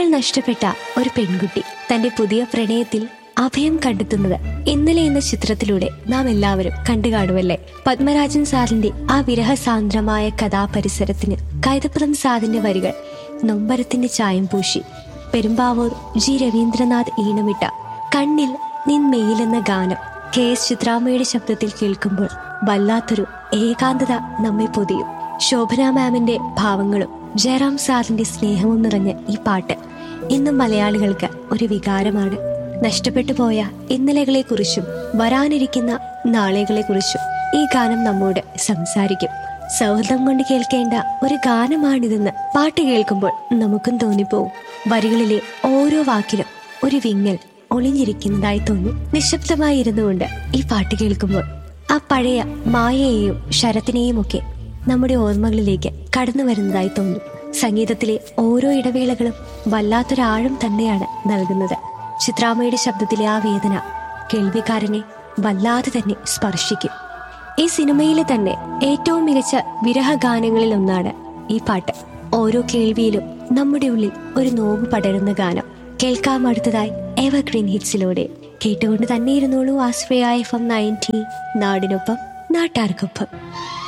ചിന്തകൾ നഷ്ടപ്പെട്ട ഒരു പെൺകുട്ടി തന്റെ പുതിയ പ്രണയത്തിൽ അഭയം കണ്ടെത്തുന്നത് ഇന്നലെ എന്ന ചിത്രത്തിലൂടെ നാം എല്ലാവരും കണ്ടു കാണുമല്ലേ പത്മരാജൻ സാറിന്റെ ആ വിരഹസാന്ദ്രമായ കഥാപരിസരത്തിന് കൈതപ്രം സാറിന്റെ വരികൾ നൊമ്പരത്തിന്റെ ചായം പൂശി പെരുമ്പാവൂർ ജി രവീന്ദ്രനാഥ് ഈണമിട്ട കണ്ണിൽ നിൻ മെയിലെന്ന ഗാനം കെ എസ് ചിത്രാമ്മയുടെ ശബ്ദത്തിൽ കേൾക്കുമ്പോൾ വല്ലാത്തൊരു ഏകാന്തത നമ്മെ പൊതിയും ശോഭന മാമിന്റെ ഭാവങ്ങളും ജയറാം സാറിന്റെ സ്നേഹവും നിറഞ്ഞ ഈ പാട്ട് ഇന്നും മലയാളികൾക്ക് ഒരു വികാരമാണ് നഷ്ടപ്പെട്ടു പോയ ഇന്നലകളെക്കുറിച്ചും വരാനിരിക്കുന്ന നാളെകളെക്കുറിച്ചും ഈ ഗാനം നമ്മോട് സംസാരിക്കും സൗഹൃദം കൊണ്ട് കേൾക്കേണ്ട ഒരു ഗാനമാണിതെന്ന് പാട്ട് കേൾക്കുമ്പോൾ നമുക്കും തോന്നിപ്പോവും വരികളിലെ ഓരോ വാക്കിലും ഒരു വിങ്ങൽ ഒളിഞ്ഞിരിക്കുന്നതായി തോന്നും നിശബ്ദമായി ഇരുന്നുകൊണ്ട് ഈ പാട്ട് കേൾക്കുമ്പോൾ ആ പഴയ മായയെയും ശരത്തിനെയും ഒക്കെ നമ്മുടെ ഓർമ്മകളിലേക്ക് കടന്നു വരുന്നതായി തോന്നും സംഗീതത്തിലെ ഓരോ ഇടവേളകളും വല്ലാത്തൊരാഴം തന്നെയാണ് നൽകുന്നത് ചിത്രാമ്മയുടെ ശബ്ദത്തിലെ ആ വേദന കേൾവിക്കാരനെ വല്ലാതെ തന്നെ സ്പർശിക്കും ഈ സിനിമയിലെ തന്നെ ഏറ്റവും മികച്ച വിരഹ ഗാനങ്ങളിൽ ഒന്നാണ് ഈ പാട്ട് ഓരോ കേൾവിയിലും നമ്മുടെ ഉള്ളിൽ ഒരു നോവ് പടരുന്ന ഗാനം കേൾക്കാം അടുത്തതായി എവർഗ്രീൻ ഹിറ്റ്സിലൂടെ കേട്ടുകൊണ്ട് തന്നെ ഇരുന്നോളൂ ആശ്രയ എഫ് എം നയൻറ്റി നാടിനൊപ്പം നാട്ടാർക്കൊപ്പം